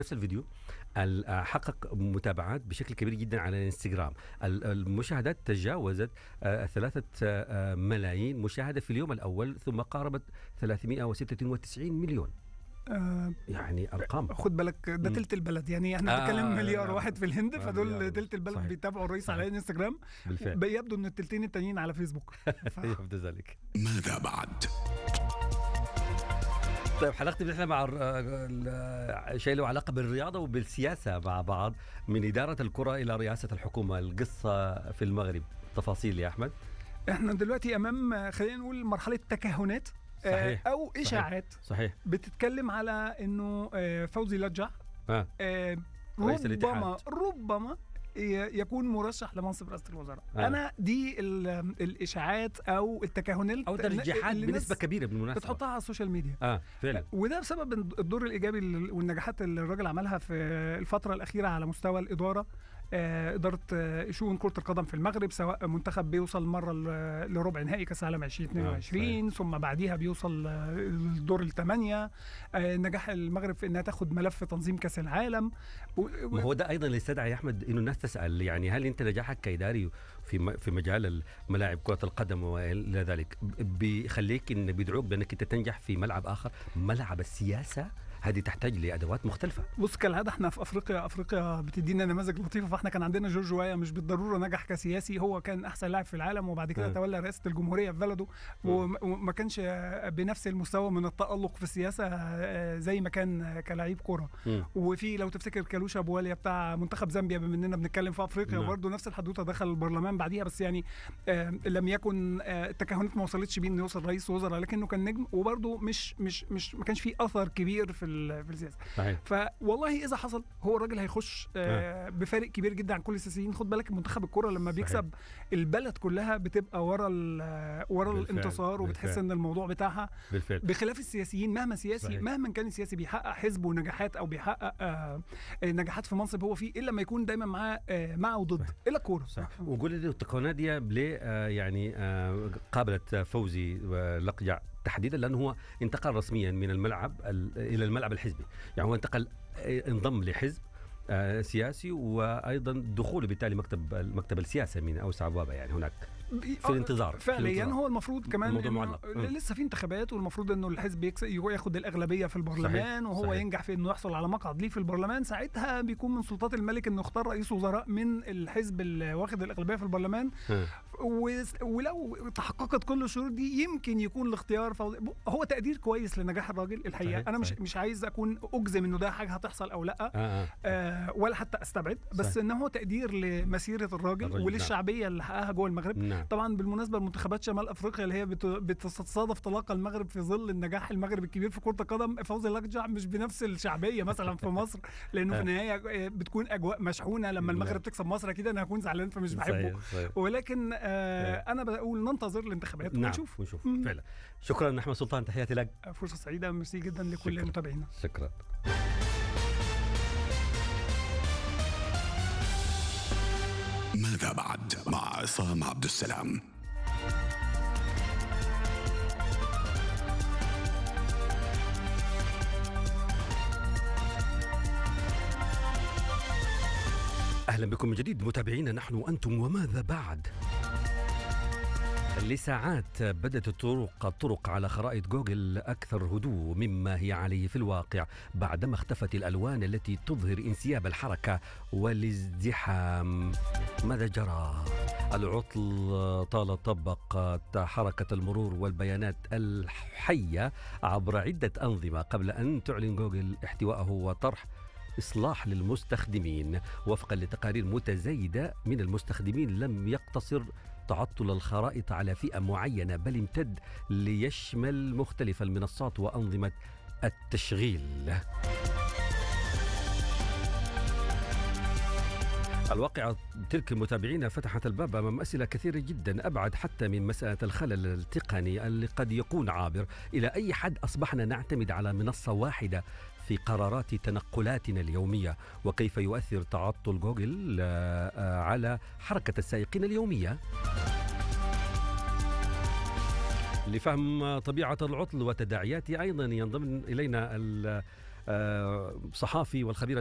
نفس الفيديو ال- آه، حقق متابعات بشكل كبير جدا على الانستغرام ال- المشاهدات تجاوزت آه، ثلاثة آه، ملايين مشاهدة في اليوم الأول ثم قاربت 396 مليون آه يعني أرقام خد بالك ده مم. تلت البلد يعني احنا آه، بنتكلم آه، مليار آه. واحد في الهند آه، فدول مليار. تلت البلد صحيح. بيتابعوا الرئيس على صحيح. الانستجرام بالفعل يبدو ان التلتين التانيين على فيسبوك ف- يبدو ذلك ماذا بعد؟ طيب حلقتي نحن مع الر- ال- شيء له علاقة بالرياضة وبالسياسة مع بعض من إدارة الكرة إلى رئاسة الحكومة القصة في المغرب تفاصيل يا أحمد احنا دلوقتي امام آه، خلينا نقول مرحله تكهنات آه، صحيح. او اشاعات صحيح بتتكلم على انه آه، فوزي لجع آه. آه، رئيس ربما الاتحاد. ربما ي- يكون مرشح لمنصب رئاسه الوزراء آه. انا دي ال- الاشاعات او التكهنات أو ترجيحات اللي بنسبة الناس كبيرة بالمناسبة بتحطها على السوشيال ميديا آه فعلا وده بسبب الدور الايجابي اللي- والنجاحات اللي الراجل عملها في الفتره الاخيره على مستوى الاداره آه، اداره آه، شؤون كره القدم في المغرب سواء منتخب بيوصل مره ل- لربع نهائي كاس العالم 2022 ثم بعديها بيوصل آه، الدور الثمانيه آه، نجاح المغرب في انها تاخد ملف تنظيم كاس العالم و- و- ما هو ده ايضا اللي يستدعي يا احمد انه الناس تسال يعني هل انت نجاحك كاداري في م- في مجال ملاعب كره القدم والى ذلك ب- بيخليك ان بيدعوك بانك انت تنجح في ملعب اخر ملعب السياسه هذه تحتاج لادوات مختلفه بص كالعاده احنا في افريقيا افريقيا بتدينا نماذج لطيفه فاحنا كان عندنا جورج وايا مش بالضروره نجح كسياسي هو كان احسن لاعب في العالم وبعد كده م. تولى رئاسه الجمهوريه في بلده وم- وما كانش بنفس المستوى من التالق في السياسه آه، زي ما كان كلاعب كوره مم. وفي لو تفتكر كالوشا بواليا بتاع منتخب زامبيا بما اننا بنتكلم في افريقيا نعم. برضه نفس الحدوته دخل البرلمان بعديها بس يعني آه، لم يكن آه، التكهنات ما وصلتش بيه انه يوصل رئيس وزراء لكنه كان نجم وبرضه مش مش مش ما كانش فيه اثر كبير في ال- في السياسه صحيح فوالله اذا حصل هو الراجل هيخش آه بفارق كبير جدا عن كل السياسيين خد بالك منتخب الكره لما صحيح. بيكسب البلد كلها بتبقى ورا ال- ورا بالفعل، الانتصار وبتحس بالفعل. ان الموضوع بتاعها بالفعل بخلاف السياسيين مهما سياسي صحيح. مهما كان السياسي بيحقق حزبه نجاحات او بيحقق آه آه، نجاحات في منصب هو فيه الا ما يكون دايما معاه آه مع وضد صحيح. الا الكوره صح وقول لي التقنيه دي ليه آه، يعني آه، قابلت فوزي آه، لقجع تحديدا لانه هو انتقل رسميا من الملعب ال- الى الملعب الحزبي يعني هو انتقل آه، انضم لحزب آه، سياسي وايضا دخوله بالتالي مكتب المكتب السياسي من اوسع ابوابه يعني هناك في الانتظار في فعليا الانتظار. هو المفروض كمان الموضوع إنه معلق. مم. لسه في انتخابات والمفروض انه الحزب يكس- ياخد الاغلبيه في البرلمان وهو صحيح. ينجح في انه يحصل على مقعد ليه في البرلمان ساعتها بيكون من سلطات الملك انه يختار رئيس وزراء من الحزب اللي واخد الاغلبيه في البرلمان ها. وس- ولو تحققت كل الشروط دي يمكن يكون الاختيار فوزي هو تقدير كويس لنجاح الراجل الحقيقه صحيح، انا مش صحيح. مش عايز اكون اجزم انه ده حاجه هتحصل او لا آه آه. آه ولا حتى استبعد بس صحيح. ان هو تقدير لمسيره الراجل, الراجل، وللشعبيه اللي حققها جوه المغرب نعم طبعا بالمناسبه منتخبات شمال افريقيا اللي هي بت- بتتصادف تلاقى المغرب في ظل النجاح المغرب الكبير في كره القدم فوزي لقجع مش بنفس الشعبيه مثلا في مصر لانه في النهايه آه، بتكون اجواء مشحونه لما نعم. المغرب تكسب مصر كده انا هكون زعلان فمش بحبه صحيح، صحيح. ولكن آه انا بقول ننتظر الانتخابات نعم ونشوف ونشوف مم. فعلا شكرا احمد سلطان تحياتي لك فرصه سعيده ميرسي جدا لكل شكراً. متابعينا شكرا ماذا بعد؟ مع عصام عبد السلام اهلا بكم من جديد متابعينا نحن وانتم وماذا بعد لساعات بدت الطرق الطرق على خرائط جوجل اكثر هدوء مما هي عليه في الواقع بعدما اختفت الالوان التي تظهر انسياب الحركه والازدحام ماذا جرى العطل طال طبقت حركه المرور والبيانات الحيه عبر عده انظمه قبل ان تعلن جوجل احتوائه وطرح إصلاح للمستخدمين وفقا لتقارير متزايدة من المستخدمين لم يقتصر تعطل الخرائط على فئة معينة بل امتد ليشمل مختلف المنصات وأنظمة التشغيل الواقع تلك المتابعين فتحت الباب امام اسئله كثيره جدا ابعد حتى من مساله الخلل التقني اللي قد يكون عابر الى اي حد اصبحنا نعتمد على منصه واحده في قرارات تنقلاتنا اليوميه وكيف يؤثر تعطل جوجل آه، آه، على حركه السائقين اليوميه لفهم طبيعة العطل وتداعياته أيضا ينضم إلينا ال- آه، صحافي والخبير